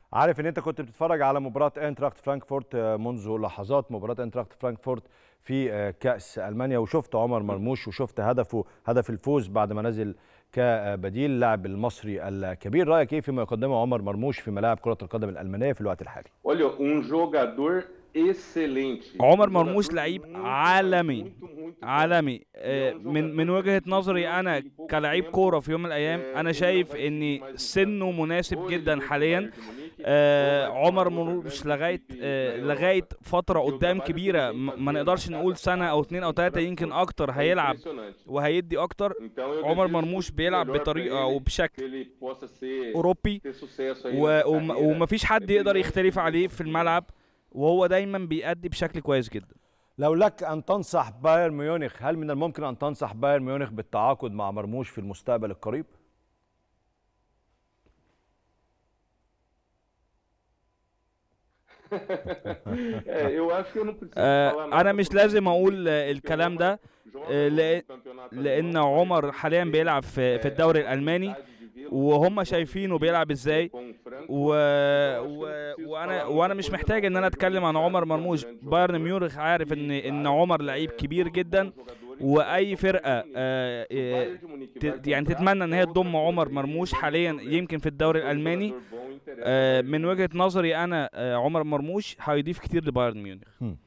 عارف ان انت كنت بتتفرج على مباراه انتراخت فرانكفورت منذ لحظات مباراه انتراخت فرانكفورت في كاس المانيا وشفت عمر مرموش وشفت هدفه هدف الفوز بعد ما نزل كبديل اللاعب المصري الكبير رايك ايه فيما يقدمه عمر مرموش في ملاعب كره القدم الالمانيه في الوقت الحالي Olha, um jogador excelente. عمر Um مرموش jogador لعيب muito, عالمي muito, muito bom. عالمي آه، من من وجهة نظري انا كلاعب كورة في يوم من الايام انا شايف ان سنه مناسب جدا حاليا آه، عمر مرموش لغايه آه، لغايه فتره قدام كبيره م- ما نقدرش نقول سنه او اتنين او تلاته يمكن اكتر هيلعب وهيدي اكتر عمر مرموش بيلعب بطريقه وبشكل اوروبي و- وم- ومفيش حد يقدر يختلف عليه في الملعب وهو دايما بيأدي بشكل كويس جدا لو لك ان تنصح بايرن ميونخ هل من الممكن ان تنصح بايرن ميونخ بالتعاقد مع مرموش في المستقبل القريب آه، انا مش لازم اقول آه، الكلام ده آه، لأ- لان عمر حاليا بيلعب في في الدوري الالماني وهم شايفينه بيلعب ازاي و... و... وانا وانا مش محتاج ان انا اتكلم عن عمر مرموش بايرن ميونخ عارف ان ان عمر لعيب كبير جدا واي فرقه آه، آه، ت- يعني تتمنى ان هي تضم عمر مرموش حاليا يمكن في الدوري الالماني آه، من وجهه نظري انا آه، عمر مرموش هيضيف كتير لبايرن ميونخ